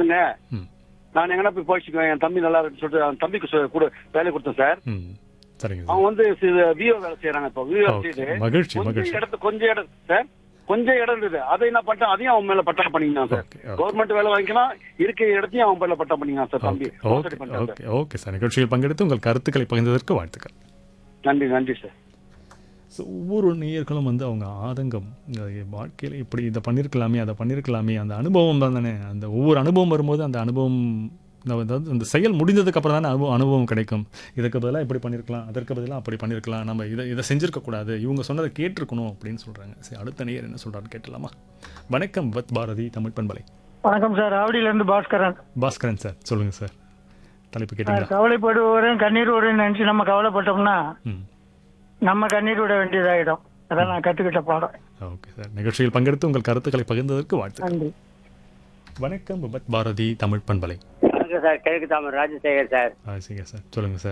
பண்ணுங்க ம் நான் எங்கன்னா போய் போயிச்சுக்குவேன் என் தம்பி நல்லா இருக்குன்னு சொல்லிட்டு அவன் தம்பிக்கு சொ- கூட வேலை கொடுத்தேன் சார் ம் சரிங்க சார் அவங்க வந்து விஓ வேலை செய்யறாங்க இப்போ விஓ ஓகே செய்து மகிழ்ச்சி கொஞ்சம் மகிழ்ச்சி இடத்து கொஞ்சம் இடம் சார் கொஞ்சம் இடம் இருந்தது அதை என்ன பண்ணிட்டேன் அதையும் அவன் மேல பட்டா பண்ணிக்கலாம் சார் ஓகே ஓகே கவர்மெண்ட் வேலை வாங்கிக்கலாம் இருக்கிற இடத்தையும் அவன் மேல பட்டா பண்ணிக்கலாம் சார் தம்பி ஓகே ஓகே பண்ணிட்டான் சார் ஓகே ஓகே சார் நிகழ்ச்சியில் பங்கெடுத்து உங்கள் கருத்துக்களை பகிர்ந்ததற்கு வாழ்த்துக்கள் நன்றி நன்றி சார் ஸோ ஒவ்வொரு நேயர்களும் வந்து அவங்க ஆதங்கம் வாழ்க்கையில் இப்படி இதை பண்ணியிருக்கலாமே அதை பண்ணியிருக்கலாமே அந்த அனுபவம் தான் தானே அந்த ஒவ்வொரு அனுபவம் வரும்போது அந்த அனுபவம் நம்ம அதாவது அந்த செயல் முடிந்ததுக்கு அப்புறம் தானே அனுபவம் அனுபவம் கிடைக்கும் இதற்கு பதிலாக இப்படி பண்ணியிருக்கலாம் அதற்கு பதிலாக அப்படி பண்ணியிருக்கலாம் நம்ம இதை இதை செஞ்சிருக்க கூடாது இவங்க சொன்னதை கேட்டிருக்கணும் அப்படின்னு சொல்கிறாங்க சரி அடுத்த நேயர் என்ன சொல்கிறாரு கேட்டலாமா வணக்கம் வத் பாரதி தமிழ் பண்பலை வணக்கம் சார் ஆவடியில இருந்து பாஸ்கரன் பாஸ்கரன் சார் சொல்லுங்கள் சார் தலைப்பு சார், கேட்டிங்களா கவலைப்படுவோரையும் கண்ணீர் விடுன்னு நினைச்சு நம்ம கவலைப்பட்டோம்னா ம் நம்ம கண்ணீர் விட வேண்டியதாயிடும் அதான் நான் கத்துக்கிட்ட பாடம் ஓகே சார் நிகழ்ச்சியில் பங்கெடுத்து உங்கள் கருத்துக்களை பகிர்ந்ததற்கு வாழ்த்துக்கள் நன்றி வணக்கம் விபத் பாரதி தமிழ் பண்பலை வணக்கம் சார் கிழக்கு தாமர் ராஜசேகர் சார் ஆ சரிங்க சார் சொல்லுங்கள் சார்